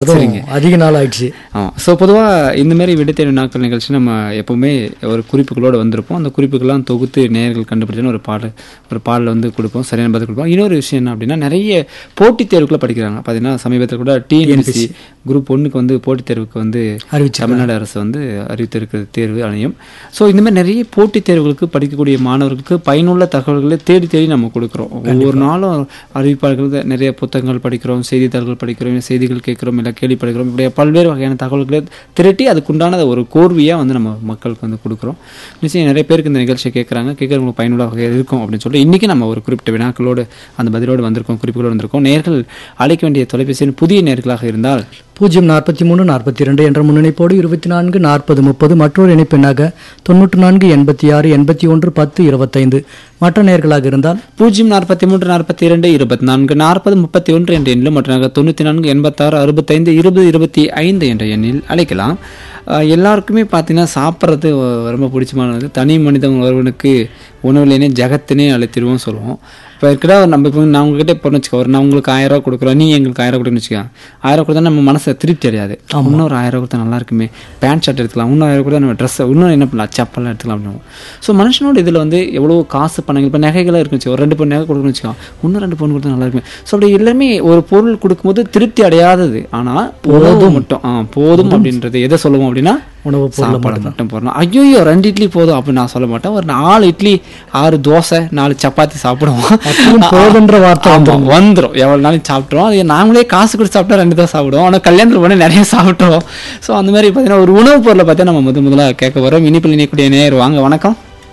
அதுவும் அதிக நாள் ஆயிடுச்சு ஆமாம் ஸோ பொதுவாக இந்த மாதிரி விடைத்தேர்வு நாட்கள் நிகழ்ச்சி நம்ம எப்பவுமே ஒரு குறிப்புகளோடு வந்திருப்போம் அந்த குறிப்புகள்லாம் தொகுத்து நேர்கள் கண்டுபிடிச்சோன்னு ஒரு பாடல் ஒரு பாடல் வந்து கொடுப்போம் சரியான பதில் கொடுப்போம் இன்னொரு விஷயம் என்ன அப்படின்னா நிறைய போட்டித் தேர்வுக்குள்ள படிக்கிறாங்க பார்த்தீங்கன்னா சமீபத்தில் கூட டிஎன்பிசி குரூப் ஒன்றுக்கு வந்து போட்டித் தேர்வுக்கு வந்து அறிவிச்சிருக்காங்க. தமிழ்நாடு அரசு வந்து அறிவித்திருக்கிற தேர்வு அணையும் ஸோ இந்த மாதிரி நிறைய போட்டித் தேர்வுகளுக்கு படிக்கக்கூடிய மாணவர்களுக்கு பயனுள்ள தகவல்களை தேடி தேடி நம்ம கொடுக்குறோம் ஒவ்வொரு நாளும் அறிவிப்பாளர்கள் நிறைய புத்தகங்கள் படிக்கிறோம் செய்தித்தாள்கள் படிக்கிறோம் இல்லை செய்திகள் கேட்குறோம் இல்லை கேள்வி படிக்கிறோம் இப்படி பல்வேறு வகையான தகவல்களை திரட்டி அதுக்குண்டான ஒரு கோர்வையாக வந்து நம்ம மக்களுக்கு வந்து கொடுக்குறோம் நிச்சயம் நிறைய பேருக்கு இந்த நிகழ்ச்சியை கேட்குறாங்க கேட்குறவங்களுக்கு பயனுள்ள வகையில் இருக்கும் அப்படின்னு சொல்லி இன்றைக்கி நம்ம ஒரு குறிப்பிட்ட வினாக்களோடு அந்த பதிலோடு வந்திருக்கோம் குறிப்புகளோடு வந்திருக்கோம் நேர்கள் அழைக்க வேண்டிய தொலைபேசியின் புதிய நேர்களாக இருந்தால் பூஜ்ஜியம் நாற்பத்தி மூணு நாற்பத்தி ரெண்டு என்ற முன்னணிப்போடு இருபத்தி நான்கு நாற்பது முப்பது மற்றொரு இணைப்பெண்ணாக தொண்ணூற்று நான்கு எண்பத்தி ஆறு எண்பத்தி ஒன்று பத்து இருபத்தைந்து மற்ற நேர்களாக இருந்தால் பூஜ்ஜியம் நாற்பத்தி மூன்று நாற்பத்தி இரண்டு இருபத்தி நான்கு நாற்பது முப்பத்தி ஒன்று என்ற எண்ணிலும் மற்ற தொண்ணூற்றி நான்கு எண்பத்தாறு அறுபத்தைந்து இருபது இருபத்தி ஐந்து என்ற எண்ணில் அழைக்கலாம் அஹ் எல்லாருக்குமே பார்த்தீங்கன்னா சாப்பிட்றது ரொம்ப பிடிச்சமானது தனி மனிதன் ஒருவனுக்கு உணவுலேனே ஜகத்தினே அழைத்திடுவோம் சொல்லுவோம் இப்போ இருக்கிற நம்ம இப்போ நான் உங்ககிட்ட இப்போ வச்சுக்கோ ஒரு நான் உங்களுக்கு ஆயிரம் ரூபா கொடுக்குறோம் நீ எங்களுக்கு ஆயிரம் ரூபா கொடுக்குன்னு வச்சுக்கோ ஆயிரம் கொடுத்தா நம்ம மனசை திருப்தி அடையாது இன்னொரு ஆயிரம் ரூபா கொடுத்தா நல்லா இருக்குமே பேண்ட் ஷர்ட் எடுத்துக்கலாம் இன்னும் ஆயிரம் கொடுத்தா நம்ம ட்ரெஸ்ஸை இன்னும் என்ன பண்ணலாம் செப்பல்லாம் எடுத்துக்கலாம் அப்படின்னு ஸோ மனுஷனோட இதில் வந்து எவ்வளோ காசு பணங்கள் இப்போ நகைகளாக இருக்குன்னு ஒரு ரெண்டு பொண்ணு நகை கொடுக்கணும்னு வச்சுக்கோ இன்னும் ரெண்டு பொண்ணு கொடுத்தா நல்லா இருக்குமே ஸோ அப்படி எல்லாமே ஒரு பொருள் கொடுக்கும்போது திருப்தி அடையாதது ஆனால் உணவு மட்டும் ஆ போதும் அப்படின்றது எதை சொல்லுவோம் அப்படின்னா உணவு பொருளை சாப்பாடு மட்டும் போடணும் ஐயோ ரெண்டு இட்லி போதும் அப்படின்னு நான் சொல்ல மாட்டேன் ஒரு நாலு இட்லி ஆறு தோசை நாலு சப்பாத்தி சாப்பிடுவோம் அப்பவும் போதுன்ற வார்த்தை ஆமா, வந்துரும் எவ்வளவு நாளைக்கு சாப்பிட்றோம் அது நாமளே காசு கொடுத்து சாப்பிட்டா ரெண்டு தான் சாப்பிடுவோம் ஆனால் கல்யாணத்தில் பண்ணி நிறைய சாப்பிட்றோம் ஸோ அந்த மாதிரி பார்த்தீங்கன்னா ஒரு உணவுப் பொருளை பார்த்தா நம்ம முத முதல்ல கேட்க வரோம் இனிப்பில் இணையக்கூடிய நேர் வாங்க வணக்கம்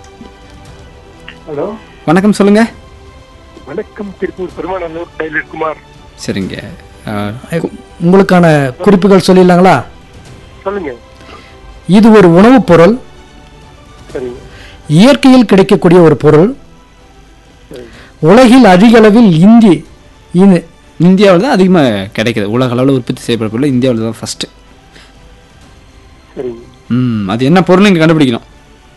ஹலோ வணக்கம் சொல்லுங்க வணக்கம் திருப்பூர் பெருமாநல்லூர் டெய்லர் குமார் சரிங்க அஹ், உங்களுக்கான குறிப்புகள் சொல்லிடலாங்களா சொல்லுங்க இது ஒரு உணவுப் பொருள் சரிங்க இயற்கையில் கிடைக்கக்கூடிய ஒரு பொருள் உலகில் அதிக அளவில் இந்தி இது இந்தியாவில் தான் அதிகமாக கிடைக்குது உலக அளவில் உற்பத்தி செய்யப்பட பொருள் இந்தியாவில் தான் ஃபஸ்ட்டு சரிங்க ம் அது என்ன பொருள் நீங்கள் கண்டுபிடிக்கணும்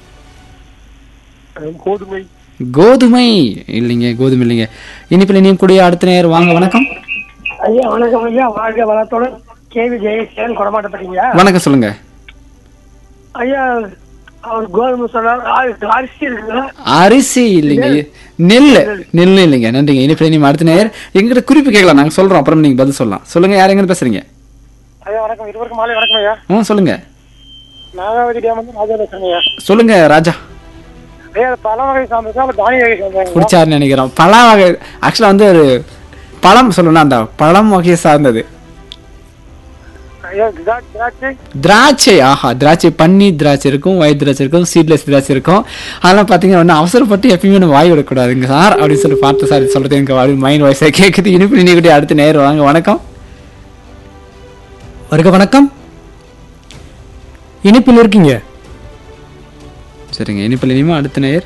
அஹ் கோதுமை கோதுமை இல்லைங்க கோதுமை இல்லைங்க இனிப்பில் இனியும் கூடிய அடுத்த நேர் வாங்க வணக்கம் ஐயா வணக்கம் ஐயா வாழ்க வளத்துடன் கேவி ஜெயசேகரன் கொடமாட்டப்பட்டீங்க வணக்கம் சொல்லுங்க ஐயா அவர் கோதுமை சொன்னார் ஆ- அரிசி இருக்குங்களா அரிசி இல்லைங்க நெல் நெல் இல்லைங்க நன்றிங்க இனிப்பில் இனியும் அடுத்த நேர் எங்கிட்ட குறிப்பு கேட்கலாம் நாங்கள் சொல்கிறோம் அப்புறம் நீங்கள் பதில் சொல்லலாம் சொல்லுங்க யார் எங்கே பேசுறீங்க ஐயா வணக்கம் இருவருக்கும் மாலை வணக்கம் ஐயா ஆ சொல்லுங்க நாகாவதி டேம் வந்து ராஜா பேசுறேன் ஐயா சொல்லுங்க ராஜா ஐயா அது பல வகை சார்ந்ததா இல்ல தானிய வகை சார்ந்ததா பிடிச்சாருன்னு நினைக்கிறோம் பழ வகை ஆக்சுவலாக வந்து ஒரு பழம் சொல்லணும் அந்த பழம் வகையை சார்ந்தது ஐயா திரா- திராட்சை திராட்சை ஆஹா திராட்சை பன்னி திராட்சை இருக்கும் ஒயிட் திராட்சை இருக்கும் சீட்லெஸ் திராட்சை இருக்கும் அதெல்லாம் பார்த்தீங்கன்னா ஒன்றும் அவசரப்பட்டு எப்பயுமே நம்ம வாய் விடக்கூடாதுங்க சார் அப்படின்னு சொல்லி பார்த்து சார் சொல்றது எனக்கு மைண்ட் வாய்ஸாக கேட்குது இனிப்பு நீக்கிட்டே அடுத்த நேரம் வாங்க வணக்கம் வருக வணக்கம் இனிப்பில் இருக்கீங்க சரிங்க இனிப்பில் இனிமே அடுத்த நேர்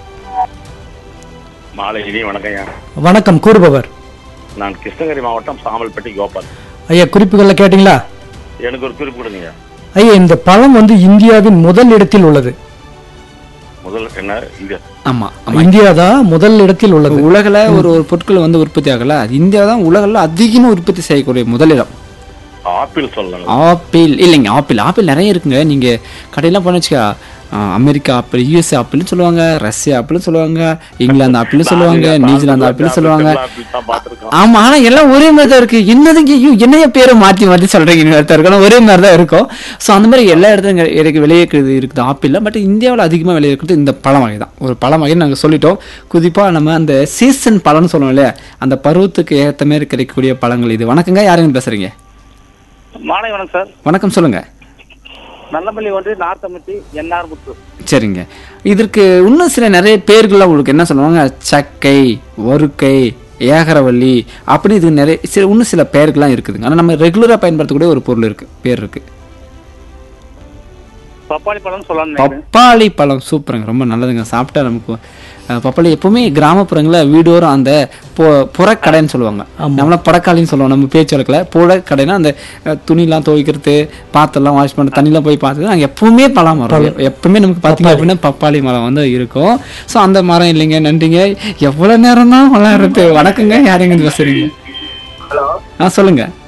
மாலை இனி வணக்கம்யா வணக்கம் கூறுபவர் நான் கிருஷ்ணகிரி மாவட்டம் சாமல்பட்டி கோபால் ஐயா குறிப்புகளில் கேட்டிங்களா எனக்கு ஒரு குறிப்பு கொடுங்க ஐயா இந்த பழம் வந்து இந்தியாவின் முதல் இடத்தில் உள்ளது முதல் என்ன இங்க ஆமா ஆமா இந்தியா தான் முதல் இடத்தில் உள்ளது உலகில் ஒரு ஒரு பொருட்கள் வந்து உற்பத்தி ஆகல அது இந்தியா தான் உலகில் அதிகமாக உற்பத்தி செய்யக்கூடிய முதலிடம் ஆப்பிள் சொல்லலாம் ஆப்பிள் இல்லைங்க ஆப்பிள் ஆப்பிள் நிறைய இருக்குங்க நீங்க கடையெல்லாம் போன வச்சுக்கா ஆஹ், அமெரிக்கா ஆப்பிள் யூஎஸ் ஆப்பிள்னு சொல்லுவாங்க ரஷ்யா ஆப்பிள்னு சொல்லுவாங்க இங்கிலாந்து ஆப்பிள்னு சொல்லுவாங்க நியூசிலாந்து ஆப்பிள்னு சொல்லுவாங்க ஆப்பிள் தான் பார்த்துருக்கோம் ஆமா ஆனா எல்லாம் ஒரே மாதிரி தான் இருக்கு என்னதுங்க ஐயோ என்னைய பேரை மாத்தி மாத்தி சொல்றீங்க இன்னொரு ஒருத்தர் இருக்கு. ஆனா ஒரே மாதிரி தான் இருக்கும் ஸோ அந்த மாதிரி எல்லா இடத்துலையும் எனக்கு விளைவிக்கிறது இருக்குது ஆப்பிள் பட் இந்தியாவில் அதிகமாக விளைவிக்கிறது இந்த பழம் வகை தான் ஒரு பழம் வகை நாங்கள் சொல்லிட்டோம் குறிப்பாக நம்ம அந்த சீசன் பழம்னு சொல்லுவோம் இல்லையா அந்த பருவத்துக்கு ஏற்ற மாதிரி கிடைக்கக்கூடிய பழங்கள் இது வணக்கங்க யாருங்க பேசுறீங்க மாலை வணக்கம் சார் வணக்கம் சொல்லுங்க நல்லப்பள்ளி ஒன்று நார்த்தமட்டி என்ஆர் முத்து சரிங்க இதற்கு இன்னும் சில நிறைய பேர்கள்லாம் உங்களுக்கு என்ன சொல்லுவாங்க சக்கை வறுக்கை ஏகரவள்ளி அப்படி இது நிறைய சில இன்னும் சில பெயர்கள்லாம் இருக்குதுங்க ஆனால் நம்ம ரெகுலராக பயன்படுத்தக்கூடிய ஒரு பொருள் இருக்கு பேர் இருக்கு பப்பாளி பழம் சொல்லலாம் நினைக்கிறேன். பப்பாளி பழம் சூப்பருங்க ரொம்ப நல்லதுங்க சாப்பிட்டா நமக்கு அஹ், பப்பாளி எப்பவுமே கிராமப்புறங்களில் வீடோறும் அந்த பொ- புறக்கடைன்னு சொல்லுவாங்க நம்மளாம் புறக்காளின்னு சொல்லுவோம் நம்ம பேச்சு வழக்கில் புறக்கடைனா அந்த அஹ், துணிலாம் துவைக்கிறது பாத்திரம்லாம் வாஷ் பண்ணுறது தண்ணிலாம் போய் பார்த்துட்டு அங்கே எப்பவுமே பழம் மரம் எப்பவுமே நமக்கு பார்த்தீங்க அப்படின்னா பப்பாளி மரம் வந்து இருக்கும் ஸோ அந்த மரம் இல்லைங்க நன்றிங்க எவ்வளோ நேரம் தான் வளர்றது வணக்கங்க யார் எங்க பேசுறீங்க ஆ சொல்லுங்க